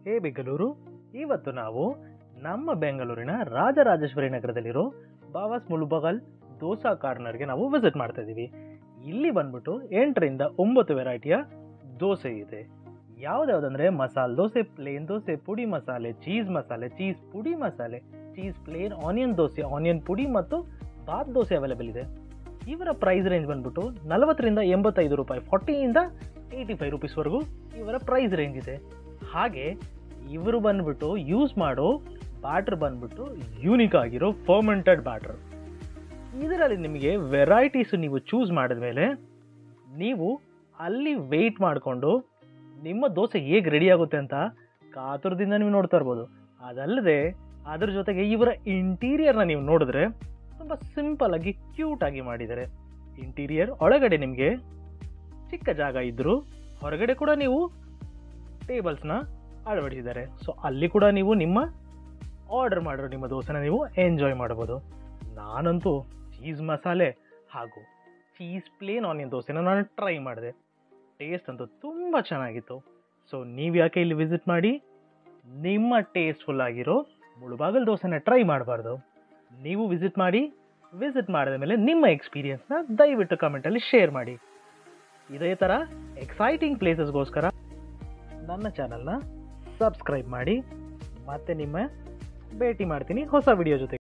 ಹೇ ಬೆಂಗಳೂರು ಇವತ್ತು ನಾವು ನಮ್ಮ ಬೆಂಗಳೂರಿನ ರಾಜರಾಜೇಶ್ವರಿ ನಗರದಲ್ಲಿರೋ ಬಾವಾಸ್ ಮುಳುಬಗಲ್ ದೋಸಾ ಕಾರ್ನರ್ಗೆ ನಾವು ವಿಸಿಟ್ ಮಾಡ್ತಾ ಇದ್ದೀವಿ ಇಲ್ಲಿ ಬಂದ್ಬಿಟ್ಟು ಎಂಟರಿಂದ ಒಂಬತ್ತು ವೆರೈಟಿಯ ದೋಸೆ ಇದೆ ಯಾವ್ದ್ಯಾವ್ದಂದ್ರೆ ಮಸಾಲೆ ದೋಸೆ ಪ್ಲೇನ್ ದೋಸೆ ಪುಡಿ ಮಸಾಲೆ ಚೀಸ್ ಮಸಾಲೆ cheese podi masala cheese plain onion dosa onion podi ಮತ್ತು ಬಾತ್ ದೋಸೆ ಅವೈಲೇಬಲ್ ಇದೆ ಇವರ ಪ್ರೈಸ್ ರೇಂಜ್ ಬಂದ್ಬಿಟ್ಟು ನಲವತ್ತರಿಂದ ಎಂಬತ್ತೈದು ರೂಪಾಯಿ ಫಾರ್ಟಿಯಿಂದ ಏಯ್ಟಿ ಫೈವ್ ರುಪೀಸ್ವರೆಗೂ ಇವರ ಪ್ರೈಸ್ ರೇಂಜ್ ಇದೆ ಹಾಗೆ ಇವರು ಬಂದ್ಬಿಟ್ಟು ಯೂಸ್ ಮಾಡೋ ಬ್ಯಾಟ್ರ್ ಬಂದ್ಬಿಟ್ಟು ಯೂನಿಕ್ ಆಗಿರೋ ಫರ್ಮೆಂಟೆಡ್ ಬ್ಯಾಟ್ರ್ ಇದರಲ್ಲಿ ನಿಮಗೆ ವೆರೈಟೀಸ್ ನೀವು ಚೂಸ್ ಮಾಡಿದ್ಮೇಲೆ ನೀವು ಅಲ್ಲಿ ವೆಯ್ಟ್ ಮಾಡಿಕೊಂಡು ನಿಮ್ಮ ದೋಸೆ ಹೇಗೆ ರೆಡಿ ಆಗುತ್ತೆ ಅಂತ ಕಾತುರದಿಂದ ನೀವು ನೋಡ್ತಾ ಇರ್ಬೋದು ಅದಲ್ಲದೆ ಅದ್ರ ಜೊತೆಗೆ ಇವರ ಇಂಟೀರಿಯರ್ನ ನೀವು ನೋಡಿದ್ರೆ ತುಂಬ ಸಿಂಪಲ್ ಆಗಿ ಕ್ಯೂಟ್ ಆಗಿ ಮಾಡಿದ್ದಾರೆ ಇಂಟೀರಿಯರ್ ಒಳಗಡೆ ನಿಮಗೆ ಚಿಕ್ಕ ಜಾಗ ಇದ್ದರೂ ಹೊರಗಡೆ ಕೂಡ ನೀವು ಟೇಬಲ್ಸ್ನ ಅಳವಡಿಸಿದ್ದಾರೆ ಸೊ ಅಲ್ಲಿ ಕೂಡ ನೀವು ನಿಮ್ಮ ಆರ್ಡರ್ ಮಾಡಿರೋ ನಿಮ್ಮ ದೋಸೆನ ನೀವು ಎಂಜಾಯ್ ಮಾಡ್ಬೋದು ನಾನಂತೂ ಚೀಸ್ ಮಸಾಲೆ ಹಾಗೂ ಚೀಸ್ ಪ್ಲೇನ್ ಆನಿಯನ್ ದೋಸೆನ ನಾನು ಟ್ರೈ ಮಾಡಿದೆ ಟೇಸ್ಟ್ ಅಂತೂ ತುಂಬ ಚೆನ್ನಾಗಿತ್ತು ಸೊ ನೀವು ಯಾಕೆ ಇಲ್ಲಿ ವಿಸಿಟ್ ಮಾಡಿ ನಿಮ್ಮ ಟೇಸ್ಟ್ಫುಲ್ ಆಗಿರೋ ಮುಳುಬಾಗಲ್ ದೋಸೆನ ಟ್ರೈ ಮಾಡಬಾರ್ದು ನೀವು ವಿಸಿಟ್ ಮಾಡಿ ವಿಸಿಟ್ ಮಾಡಿದ ಮೇಲೆ ನಿಮ್ಮ ಎಕ್ಸ್ಪೀರಿಯನ್ಸ್ನ ದಯವಿಟ್ಟು ಕಮೆಂಟಲ್ಲಿ ಶೇರ್ ಮಾಡಿ ಇದೇ ಥರ ಎಕ್ಸೈಟಿಂಗ್ ಪ್ಲೇಸಸ್ಗೋಸ್ಕರ ನನ್ನ ಚಾನಲ್ನ ಸಬ್ಸ್ಕ್ರೈಬ್ ಮಾಡಿ ಮತ್ತೆ ನಿಮ್ಮ ಭೇಟಿ ಮಾಡ್ತೀನಿ ಹೊಸ ವಿಡಿಯೋ ಜೊತೆ